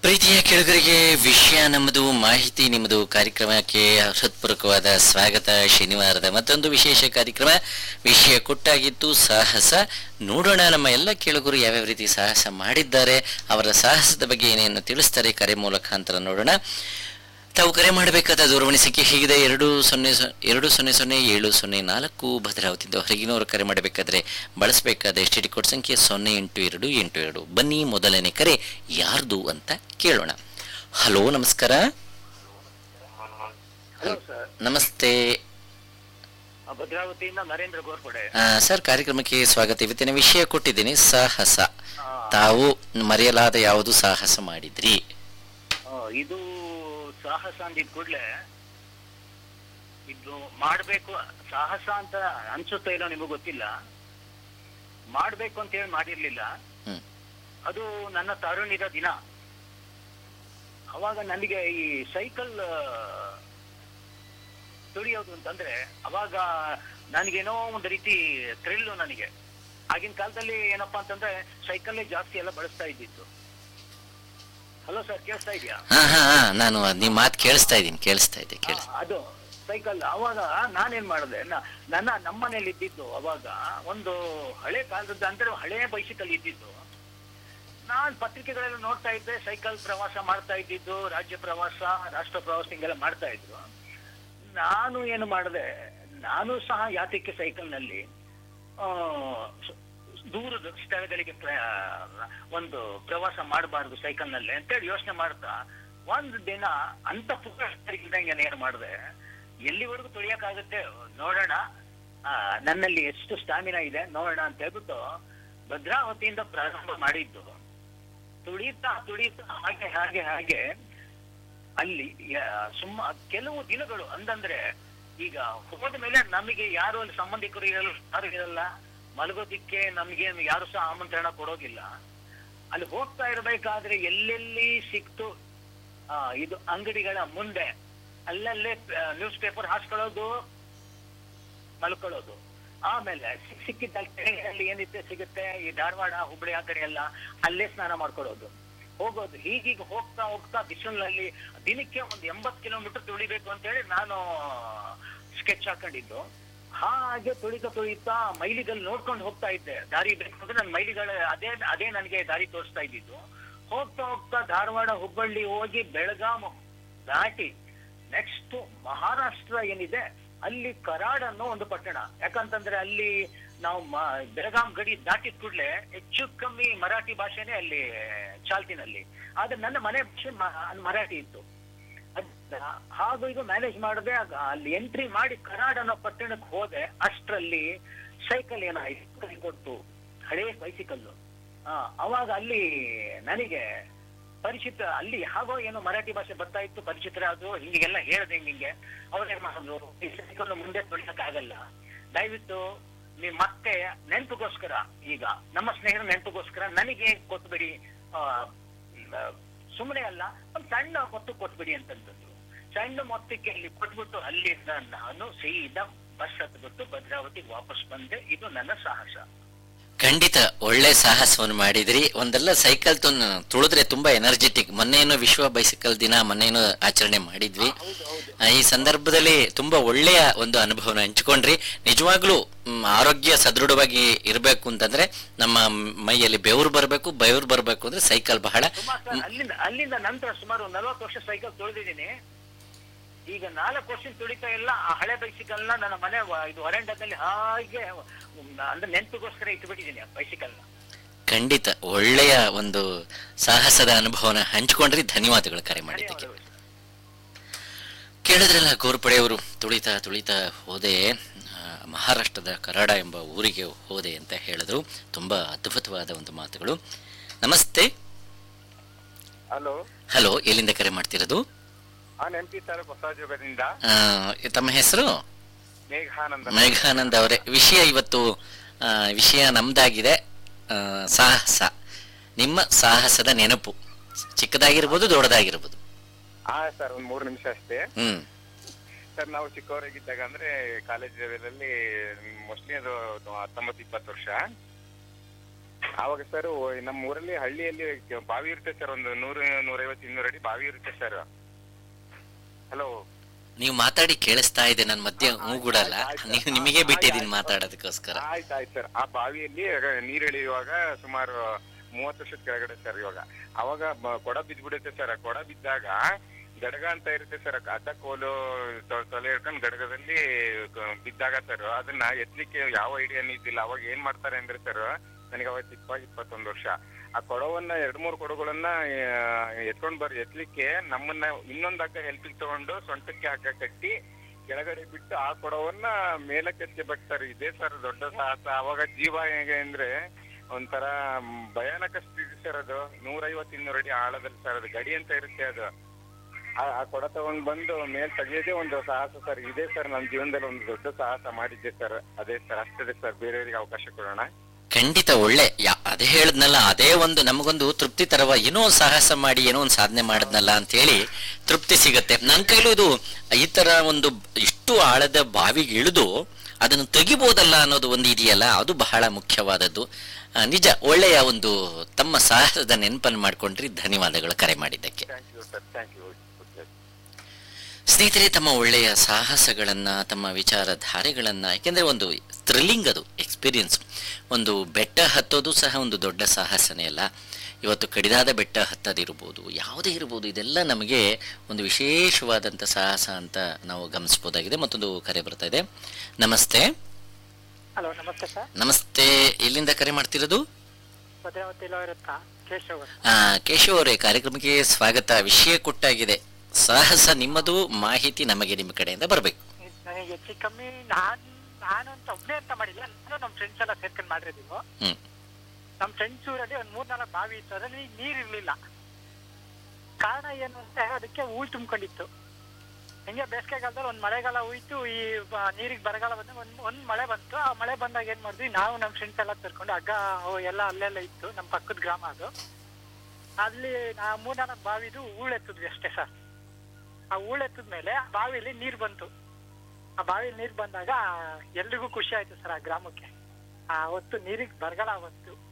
ಪ್ರೀತಿಯ ಕೆಳಗರಿಗೆ ವಿಷಯ ನಮ್ಮದು ಮಾಹಿತಿ ನಿಮ್ಮದು ಕಾರ್ಯಕ್ರಮಕ್ಕೆ ಹೃತ್ಪೂರ್ವಕವಾದ ಸ್ವಾಗತ ಶನಿವಾರದ ಮತ್ತೊಂದು ವಿಶೇಷ ಕಾರ್ಯಕ್ರಮ ವಿಷಯ ಕೊಟ್ಟಾಗಿತ್ತು ಸಾಹಸ ನೋಡೋಣ ನಮ್ಮ ಎಲ್ಲ ಕೆಳಗರು ಯಾವ್ಯಾವ ರೀತಿ ಸಾಹಸ ಮಾಡಿದ್ದಾರೆ ಅವರ ಸಾಹಸದ ಬಗ್ಗೆ ಏನೇನು ತಿಳಿಸ್ತಾರೆ ಕರೆ ಮುಖಾಂತರ ನೋಡೋಣ ತಾವು ಕರೆ ಮಾಡಬೇಕಾದ ದೂರವಾಣಿ ಸಂಖ್ಯೆ ಹೀಗಿದೆ ಎರಡು ಸೊನ್ನೆ ಸೊ- ಎರಡು ಸೊನ್ನೆ ಸೊನ್ನೆ ಏಳು ಸೊನ್ನೆ ನಾಲ್ಕು ಭದ್ರಾವತಿಯಿಂದ ಹೊರಗಿನವರು ಕರೆ ಮಾಡಬೇಕಾದ್ರೆ ಬಳಸಬೇಕಾದ ಎಸ್ ಟಿ ಕೋಡ್ ಸಂಖ್ಯೆ ಸೊನ್ನೆ ಎಂಟು ಎರಡು ಎಂಟು ಎರಡು ಬನ್ನಿ ಮೊದಲನೇ ಕರೆ ಯಾರ್ದು ಅಂತ ಕೇಳೋಣ ಹಲೋ ನಮಸ್ಕಾರ ಹಲೋ ಸರ್ ನಮಸ್ತೆ ಭದ್ರಾವತಿಯಿಂದ ನರೇಂದ್ರ ಗೋರ್ಪಡೆ ಆ, ಸರ್ ಕಾರ್ಯಕ್ರಮಕ್ಕೆ ಸ್ವಾಗತ ಇವತ್ತಿನ ವಿಷಯ ಕೊಟ್ಟಿದ್ದೀನಿ ಸಾಹಸ ಆ, ತಾವು ಮರೆಯಲಾದ ಯಾವುದು ಸಾಹಸ ಮಾಡಿದ್ರಿ ಆ, ಇದು ಸಾಹಸ ಅಂದಿದ್ ಕೂಡ್ಲೆ ಇದು ಮಾಡ್ಬೇಕು ಸಾಹಸ ಅಂತ ಅನ್ಸುತ್ತೋ ಇಲ್ಲೋ ನಿಮಗ್ ಗೊತ್ತಿಲ್ಲ ಮಾಡ್ಬೇಕು ಅಂತ ಹೇಳಿ ಮಾಡಿರ್ಲಿಲ್ಲ ಹ್ಮ್ ಅದು ನನ್ನ ತಾರುಣ್ಯದ ದಿನ ಅವಾಗ ನನಗೆ ಈ ಸೈಕಲ್ ತುಳಿಯೋದು ಅಂತಂದ್ರೆ ಅವಾಗ ನನಗೇನೋ ಒಂದು ರೀತಿ ಥ್ರಿಲ್ಲು ನನಗೆ ಆಗಿನ ಕಾಲದಲ್ಲಿ ಏನಪ್ಪಾ ಅಂತಂದ್ರೆ ಸೈಕಲ್ಲೇ ಜಾಸ್ತಿ ಎಲ್ಲ ಬಳಸ್ತಾ ಇದ್ದಿತ್ತು ಹಲೋ ಸರ್ ಕೇಳಿಸ್ತಾ ಇದೆಯಾ ಹಾ ಹಾ ಹಾ ನಾನು ನಿಮ್ಮ ಮಾತು ಕೇಳಿಸ್ತಾ ಇದ್ದೀನಿ ಕೇಳಿಸ್ತಾ ಇದ್ದೆ ಕೇಳಿಸ್ ಆ, ಅದು ಸೈಕಲ್ ಅವಾಗ ನಾನೇನ್ ಮಾಡಿದೆ ನ- ನನ್ನ ನಮ್ಮನೇಲಿ ಇದ್ದಿದ್ದು ಅವಾಗ ಒಂದು ಹಳೆ ಕಾಲದ ಅಂದ್ರೆ ಹಳೆ ಬೈಸಿಕಲ್ ಇದ್ದಿದ್ದು ನಾನ್ ಪತ್ರಿಕೆಗಳೆಲ್ಲ ನೋಡ್ತಾ ಇದ್ದೆ ಸೈಕಲ್ ಪ್ರವಾಸ ಮಾಡ್ತಾ ಇದ್ದಿದ್ದು ರಾಜ್ಯ ಪ್ರವಾಸ ರಾಷ್ಟ್ರ ಪ್ರವಾಸ ಹಿಂಗೆಲ್ಲ ಮಾಡ್ತಾ ಇದ್ರು ನಾನು ಏನು ಮಾಡಿದೆ ನಾನು ಸಹ ಯಾತಕ್ಕೆ ಸೈಕಲ್ನಲ್ಲಿ ಆ, ಸ- ದೂರದ ಸ್ಥಳಗಳಿಗೆ ಪ್ರ- ಒಂದು ಪ್ರವಾಸ ಮಾಡಬಾರ್ದು ಸೈಕಲ್ನಲ್ಲಿ ಅಂತೇಳಿ ಯೋಚನೆ ಮಾಡ್ತಾ ಒಂದು ದಿನ ಅಂತ ಇಲ್ದಂಗೆ ಏನ್ ಮಾಡಿದೆ ಎಲ್ಲಿವರೆಗೂ ತುಳಿಯಕ್ಕಾಗುತ್ತೆ ನೋಡೋಣ ಆ, ನನ್ನಲ್ಲಿ ಎಷ್ಟು ಸ್ಟಾಮಿನಾ ಇದೆ ನೋಡೋಣ ಅಂತ ಹೇಳ್ಬಿಟ್ಟು ಭದ್ರಾವತಿಯಿಂದ ಪ್ರಾರಂಭ ಮಾಡಿದ್ದು ತುಳಿತಾ ತುಳಿತಾ ಹಾಗೆ ಹಾಗೆ ಹಾಗೆ ಅಲ್ಲಿ ಯ- ಸುಮ್ಮ ಕೆಲವು ದಿನಗಳು ಅಂತಂದ್ರೆ ಈಗ ಹೋದ ಮೇಲೆ ನಮಗೆ ಯಾರು ಅಲ್ಲಿ ಸಂಬಂಧಿಕರು ಇರಲ್ಲ ಯಾರು ಇರಲ್ಲ ಮಲಗೋದಿಕ್ಕೆ ನಮ್ಗೆ ಯಾರು ಸಹ ಆಮಂತ್ರಣ ಕೊಡೋದಿಲ್ಲ ಅಲ್ಲಿ ಹೋಗ್ತಾ ಇರ್ಬೇಕಾದ್ರೆ ಎಲ್ಲೆಲ್ಲಿ ಸಿಕ್ತು ಆ, ಇದು ಅಂಗಡಿಗಳ ಮುಂದೆ ಅಲ್ಲಲ್ಲೇ ನ್ಯೂಸ್ ಪೇಪರ್ ಹಾಸ್ಕೊಳ್ಳೋದು ಮಲ್ಕೊಳ್ಳೋದು ಆಮೇಲೆ ಸಿಕ್ ಸಿಕ್ಕಿದ್ದಲ್ಲಿ ಅಲ್ಲಿ ಏನಿದೆ ಸಿಗುತ್ತೆ ಈ ಧಾರವಾಡ ಹುಬ್ಬಳ್ಳಿ ಆ ಕಡೆ ಎಲ್ಲ ಅಲ್ಲೇ ಸ್ನಾನ ಮಾಡ್ಕೊಳ್ಳೋದು ಹೋಗೋದು ಹೀಗೀಗ ಹೋಗ್ತಾ ಹೋಗ್ತಾ ಬಿಸಿಲಿನಲ್ಲಿ ದಿನಕ್ಕೆ ಒಂದು ಎಂಬತ್ತು ಕಿಲೋಮೀಟರ್ ತುಳಿಬೇಕು ಅಂತ ಹೇಳಿ ನಾನು ಸ್ಕೆಚ್ ಹಾಕೊಂಡಿದ್ದು ಹಾಗೆ ತುಳಿತಾ ತುಳಿತಾ ಮೈಲಿಗಲ್ಲಿ ನೋಡ್ಕೊಂಡು ಹೋಗ್ತಾ ಇದ್ದೆ ದಾರಿ ಬೇಕು ಅಂದ್ರೆ ನನ್ನ ಮೈಲಿಗಳ ಅದೇ ಅದೇ ನನಗೆ ದಾರಿ ತೋರಿಸ್ತಾ ಇದ್ದಿದ್ದು ಹೋಗ್ತಾ ಹೋಗ್ತಾ ಧಾರವಾಡ ಹುಬ್ಬಳ್ಳಿ ಹೋಗಿ ಬೆಳಗಾಂ ದಾಟಿ ನೆಕ್ಸ್ಟ್ ಮಹಾರಾಷ್ಟ್ರ ಏನಿದೆ ಅಲ್ಲಿ ಕರಾಡ್ ಅನ್ನೋ ಒಂದು ಪಟ್ಟಣ ಯಾಕಂತಂದ್ರೆ ಅಲ್ಲಿ ನಾವು ಮ- ಬೆಳಗಾಂ ಗಡಿ ದಾಟಿದ ಕೂಡಲೇ ಹೆಚ್ಚು ಕಮ್ಮಿ ಮರಾಠಿ ಭಾಷೆನೇ ಅಲ್ಲಿ ಚಾಲ್ತಿನಲ್ಲಿ ಆದ್ರೆ ನನ್ನ ಮನೆ ಭಾಷೆ ಮ- ಮರಾಠಿ ಇತ್ತು ಅದ್ನ ಹಾಗೂ ಇದು ಮ್ಯಾನೇಜ್ ಮಾಡದೆ ಅಲ್ಲಿ ಎಂಟ್ರಿ ಮಾಡಿ ಕರಾಡ್ ಅನ್ನೋ ಪಟ್ಟಣಕ್ಕೆ ಹೋದೆ ಅಷ್ಟರಲ್ಲಿ ಸೈಕಲ್ ಏನಾಯ್ತು ಕೈ ಕೊಟ್ಟು ಹಳೇ ಬೈಸಿಕಲ್ಲು ಆ, ಅವಾಗ ಅಲ್ಲಿ ನನಗೆ ಪರಿಚಿತ ಅಲ್ಲಿ ಹಾಗೋ ಏನೋ ಮರಾಠಿ ಭಾಷೆ ಬರ್ತಾ ಇತ್ತು ಪರಿಚಿತರ ಅದು ಹಿಂಗೆಲ್ಲ ಹೇಳ್ದೆ ಹಿಂಗೆ ಅವ್ರೇನ್ ಮಾಡಿದ್ರು ಈ ಸೈಕಲ್ ಮುಂದೆ ತೊಳಿಯಕ್ಕಾಗಲ್ಲ ದಯವಿಟ್ಟು ನೀವು ಮತ್ತೆ ನೆನಪಿಗೋಸ್ಕರ ಈಗ ನಮ್ಮ ಸ್ನೇಹಿತರ ನೆನಪಿಗೋಸ್ಕರ ನನಗೆ ಕೊಟ್ಬಿಡಿ ಸುಮ್ಮನೆ ಅಲ್ಲ ಒಂದು ಸಣ್ಣ ಮೊತ್ತ ಕೊಟ್ಬಿಡಿ ಅಂತಂದ್ರು ಸಣ್ಣ ಮೊತ್ತಕ್ಕೆ ಅಲ್ಲಿ ಕೊಟ್ಬಿಟ್ಟು ಅಲ್ಲಿಂದ ನಾನು ಸೀದಾ ಬಸ್ ಹತ್ಬಿಟ್ಟು ಭದ್ರಾವತಿಗೆ ವಾಪಸ್ ಬಂದೆ ಇದು ನನ್ನ ಸಾಹಸ ಖಂಡಿತ ಒಳ್ಳೆ ಸಾಹಸವನ್ನು ಮಾಡಿದ್ರಿ ಒಂದೆಲ್ಲ ಸೈಕಲ್ ತುಳಿದ್ರೆ ತುಂಬಾ ಎನರ್ಜೆಟಿಕ್ ಮೊನ್ನೇನೋ ವಿಶ್ವ ಬೈಸಿಕಲ್ ದಿನ ಮೊನ್ನೇನೋ ಆಚರಣೆ ಮಾಡಿದ್ವಿ ಹೌದು ಹೌದು ಆ, ಈ ಸಂದರ್ಭದಲ್ಲಿ ತುಂಬಾ ಒಳ್ಳೆಯ ಒಂದು ಅನುಭವನ ಹಂಚ್ಕೊಂಡ್ರಿ ನಿಜವಾಗ್ಲೂ ಮ್, ಆರೋಗ್ಯ ಸದೃಢವಾಗಿ ಇರಬೇಕು ಅಂತಂದ್ರೆ ನಮ್ಮ ಮೈಯಲ್ಲಿ ಬೆವರು ಬರಬೇಕು ಬೆವರು ಬರಬೇಕು ಅಂದ್ರೆ ಸೈಕಲ್ ಬಹಳ ಸುಮಾರು ಸರ್, ಅಲ್ಲಿಂದ ಅಲ್ಲಿಂದ ನಂತರ ಸುಮಾರು ನಲವತ್ತು ವರ್ಷ ಸೈಕಲ್ ತುಳಿದಿದ್ದೀನಿ ಈಗ ನಾಲ್ಕು ವರ್ಷ ತುಳಿತಾ ಇಲ್ಲ ಆ ಹಳೆ ಬೈಸಿಕಲ್ ನ ನನ್ನ ಮನೆ ವ- ಇದು ವರಂಡದಲ್ಲಿ ಹಾಗೆ ಉಮ್, ಅಂದ್ರೆ ನೆನಪಿಗೋಸ್ಕರ ಇಟ್ಬಿಟ್ಟಿದ್ದೀನಿ ಆ ಬೈಸಿಕಲ್ ನ ಖಂಡಿತ ಒಳ್ಳೆಯ ಒಂದು ಸಾಹಸದ ಅನುಭವನ ಹಂಚ್ಕೊಂಡ್ರಿ ಧನ್ಯವಾದಗಳು ಕರೆ ಮಾಡಿದ್ದಕ್ಕೆ ಧನ್ಯವಾದಗಳು. ಕೇಳಿದ್ರಲ್ಲ ಗೋರ್ಪಡೆಯವರು ತುಳಿತಾ ತುಳಿತಾ ಹೋದೆ ಆ, ಮಹಾರಾಷ್ಟ್ರದ ಕರಾಡ ಎಂಬ ಊರಿಗೆ ಹೋದೆ ಅಂತ ಹೇಳಿದ್ರು ತುಂಬಾ ಅದ್ಭುತವಾದ ಒಂದು ಮಾತುಗಳು ನಮಸ್ತೆ ಹಲೋ ಹಲೋ ಎಲ್ಲಿಂದ ಕರೆ ಮಾಡ್ತಿರೋದು ನಾನು ಎಂ ಪಿ ತಾಲೂಕು ಹೊಸಜೋಗದಿಂದ ಆ, ತಮ್ಮ ಹೆಸರು ಮೇಘಾನಂದ ಮೇಘಾನಂದ್ ಅವರೇ ವಿಷಯ ಇವತ್ತು ಆ, ವಿಷಯ ನಮ್ದಾಗಿದೆ ಆ, ಸಾಹಸ ನಿಮ್ಮ ಸಾಹಸದ ನೆನಪು ಚಿಕ್ಕದಾಗಿರ್ಬೋದು ದೊಡ್ಡದಾಗಿರ್ಬೋದು ಹಾ ಸರ್ ಒಂದ್ ಮೂರು ನಿಮಿಷ ಅಷ್ಟೇ ಹ್ಮ್ ಸರ್ ನಾವು ಚಿಕ್ಕವರಾಗಿದ್ದಾಗ ಅಂದ್ರೆ ಕಾಲೇಜ್ ಲೆವೆಲಲ್ಲಿ ಮೋಸ್ಟ್ಲಿ ಅದು ಹತ್ತೊಂಬತ್ತು ಇಪ್ಪತ್ತು ವರ್ಷ ಅವಾಗ ಸರ್ ನಮ್ಮ ಊರಲ್ಲಿ ಹಳ್ಳಿಯಲ್ಲಿ ಬಾವಿ ಇರುತ್ತೆ ಸರ್ ಒಂದು ನೂರು ನೂರೈವತ್ತು ಇನ್ನೂರು ಅಡಿ ಬಾವಿ ಇರುತ್ತೆ ಸರ್ ಹಲೋ ನೀವು ಮಾತಾಡಿ ಕೇಳಿಸ್ತಾ ಇದೆ ನನ್ನ ಮಧ್ಯೆ ಮೂಗುಡಲ್ಲ ನೀವು ನಿಮಗೆ ಬಿಟ್ಟಿದ್ದೀನಿ ಮಾತಾಡೋದಕ್ಕೋಸ್ಕರ ಆಯ್ತು ಆಯ್ತು ಸರ್ ಆ ಬಾವಿಯಲ್ಲಿ ನೀರು ಇಳಿಯುವಾಗ ಸುಮಾರು ಮೂವತ್ತು ವರ್ಷದ ಕೆಳಗಡೆ ಸರ್ ಇವಾಗ ಅವಾಗ ಬ- ಕೊಡ ಬಿದ್ದ್ಬಿಡುತ್ತೆ ಸರ್ ಆ ಕೊಡ ಬಿದ್ದಾಗ ಗಡಗ ಅಂತ ಇರುತ್ತೆ ಸರ್ ಅಡ್ಡ ಕೋಲು ತೊ- ತೊಲೆ ಹಿಡ್ಕೊಂಡು ಗಡಗದಲ್ಲಿ ಕ- ಬಿದ್ದಾಗ ಸರ್ ಅದನ್ನ ಎತ್ತಲಿಕ್ಕೆ ಯಾವ ಐಡಿಯಾನು ಇದ್ದಿಲ್ಲ ಅವಾಗ ಏನ್ ಮಾಡ್ತಾರೆ ಅಂದ್ರೆ ಸರ್ ನನಗೆ ಅವತ್ತು ಇಪ್ಪ ಇಪ್ಪತ್ತೊಂದು ವರ್ಷ ಆ ಕೊಡವನ್ನ ಎರಡ್ ಮೂರು ಕೊಡಗಳನ್ನ ಎತ್ಕೊಂಡ್ ಬರ್ ಎತ್ಲಿಕ್ಕೆ ನಮ್ಮನ್ನ ಇನ್ನೊಂದ್ ಹಗ್ಗ ಹೆಲ್ಪಿಗೆ ತಗೊಂಡು ಸೊಂಟಕ್ಕೆ ಹಗ್ಗ ಕಟ್ಟಿ ಕೆಳಗಡೆ ಬಿಟ್ಟು ಆ ಕೊಡವನ್ನ ಮೇಲಕ್ಕೆ ಎತ್ಕೋಬೇಕು ಸರ್ ಇದೇ ಸರ್ ದೊಡ್ಡ ಸಾಹಸ ಅವಾಗ ಜೀವ ಹೇಗೆ ಅಂದ್ರೆ ಒಂಥರ ಮ್, ಭಯಾನಕ ಸ್ಥಿತಿ ಸರ್ ಅದು ನೂರೈವತ್ತು ಇನ್ನೂರು ಅಡಿ ಆಳದಲ್ಲಿ ಸರ್ ಅದು ಗಡಿ ಅಂತ ಇರುತ್ತೆ ಅದು ಆ ಆ ಕೊಡ ತಗೊಂಡ್ ಬಂದು ಮೇಲ್ ತೆಗಿಯೋದೇ ಒಂದು ಸಾಹಸ ಸರ್ ಇದೇ ಸರ್ ನನ್ನ ಜೀವನದಲ್ಲಿ ಒಂದು ದೊಡ್ಡ ಸಾಹಸ ಮಾಡಿದ್ದೆ ಸರ್ ಅದೇ ಸರ್ ಅಷ್ಟೇ ಸರ್ ಬೇರೆಯವರಿಗೆ ಅವಕಾಶ ಕೊಡೋಣ ಖಂಡಿತ ಒಳ್ಳೆ ಯಾ- ಅದೇ ಹೇಳದ್ನಲ್ಲ ಅದೇ ಒಂದು ನಮಗೊಂದು ತೃಪ್ತಿ ತರವ ಏನೋ ಒಂದ್ ಸಾಹಸ ಮಾಡಿ ಏನೋ ಒಂದು ಸಾಧನೆ ಮಾಡಿದ್ನಲ್ಲ ಅಂತ ಹೇಳಿ ತೃಪ್ತಿ ಸಿಗತ್ತೆ ನನ್ನ ಕೈಲೂ ಇದು ಈ ತರ ಒಂದು ಇಷ್ಟು ಆಳದ ಬಾವಿಗೆ ಇಳಿದು ಅದನ್ನು ತೆಗಿಬೋದಲ್ಲ ಅನ್ನೋದು ಒಂದು ಇದೆಯಲ್ಲ ಅದು ಬಹಳ ಮುಖ್ಯವಾದದ್ದು ಆ, ನಿಜ ಒಳ್ಳೆಯ ಒಂದು ತಮ್ಮ ಸಾಹಸದ ನೆನಪನ್ನು ಮಾಡ್ಕೊಂಡ್ರಿ ಧನ್ಯವಾದಗಳು ಕರೆ ಮಾಡಿದ್ದಕ್ಕೆ thank you sir thank you ಸ್ನೇಹಿತರೆ ತಮ್ಮ ಒಳ್ಳೆಯ ಸಾಹಸಗಳನ್ನ ತಮ್ಮ ವಿಚಾರಧಾರೆಗಳನ್ನ ಯಾಕೆಂದ್ರೆ ಒಂದು ಥ್ರಿಲ್ಲಿಂಗ್ ಅದು ಎಕ್ಸ್ಪೀರಿಯನ್ಸ್ ಒಂದು ಬೆಟ್ಟ ಹತ್ತೋದು ಸಹ ಒಂದು ದೊಡ್ಡ ಸಾಹಸನೇ ಅಲ್ಲ ಇವತ್ತು ಕಡಿದಾದ ಬೆಟ್ಟ ಹತ್ತದಿರ್ಬೋದು ಯಾವುದೇ ಇರ್ಬೋದು ಇದೆಲ್ಲ ನಮಗೆ ಒಂದು ವಿಶೇಷವಾದಂಥ ಸಾಹಸ ಅಂತ ನಾವು ಗಮನಿಸ್ಬೋದಾಗಿದೆ ಮತ್ತೊಂದು ಕರೆ ಬರ್ತಾ ಇದೆ ನಮಸ್ತೆ ಹಲೋ ನಮಸ್ತೆ ಸರ್ ನಮಸ್ತೆ ಎಲ್ಲಿಂದ ಕರೆ ಮಾಡ್ತಿರೋದು ಭದ್ರಾವತಿలో ಇರುತ್ತಾ ಕೇಶವ್ ಆ, ಕೇಶವ್ ಅವರೇ ಕಾರ್ಯಕ್ರಮಕ್ಕೆ ಸ್ವಾಗತ ವಿಷಯ ಕೊಟ್ಟಾಗಿದೆ ಸಾಹಸ ನಿಮ್ಮದು ಮಾಹಿತಿ ನಮಗೆ ನಿಮ್ಮ ಕಡೆಯಿಂದ ಬರಬೇಕು ನನಗೆ ಹೆಚ್ಚು ಕಮ್ಮಿ ನಾನ್ ನಾನು ಅಂತ ಒಬ್ನೇ ಅಂತ ಮಾಡಿಲ್ಲ ನಾನು ನಮ್ಮ ಫ್ರೆಂಡ್ಸ್ ಎಲ್ಲ ಸೇರ್ಕೊಂಡ್ ಮಾಡಿರೋದು ಹ್ಮ್ ನಮ್ಮ ಫ್ರೆಂಡ್ಸ್ ಊರಲ್ಲಿ ಒಂದ್ ಮೂರ್ ನಾಲ್ಕು ಬಾವಿ ಇತ್ತು ಅದ್ರಲ್ಲಿ ನೀರ್ ಇರ್ಲಿಲ್ಲ ಕಾರಣ ಏನು ಅಂದ್ರೆ ಅದಕ್ಕೆ ಹೂಳ್ ತುಂಬ್ಕೊಂಡಿತ್ತು ಹಿಂಗೆ ಬೇಸಿಗೆಗಾಲದಲ್ಲಿ ಒಂದ್ ಮಳೆಗಾಲ ಹೋಯ್ತು ಈ ಬ- ನೀರಿಗೆ ಬರಗಾಲ ಬಂದು ಒಂದ್ ಒಂದ್ ಮಳೆ ಬಂತು ಆ ಮಳೆ ಬಂದಾಗ ಏನ್ ಮಾಡಿದ್ವಿ ನಾವು ನಮ್ಮ ಫ್ರೆಂಡ್ಸ್ ಎಲ್ಲ ಸೇರ್ಕೊಂಡು ಹಗ್ಗ ಅವು ಎಲ್ಲ ಅಲ್ಲೆಲ್ಲ ಇತ್ತು ನಮ್ಮ ಪಕ್ಕದ ಗ್ರಾಮ ಅದು ಅಲ್ಲಿ ನಾ ಮೂರ್ನಾಲ್ಕು ಬಾವಿದು ಹೂಳ್ ಎತ್ತಿದ್ವಿ ಅಷ್ಟೇ ಸರ್ ಆ ಹೂಳ್ ಎತ್ತಿದ್ಮೇಲೆ ಆ ಬಾವಿಲಿ ನೀರ್ ಬಂತು ಆ ಬಾವಿಲಿ ನೀರ್ ಬಂದಾಗ ಎಲ್ರಿಗೂ ಖುಷಿ ಆಯ್ತು ಸರ್ ಆ ಗ್ರಾಮಕ್ಕೆ ಆ ಹೊತ್ತು ನೀರಿಗೆ ಬರಗಾಲ ಬಂತು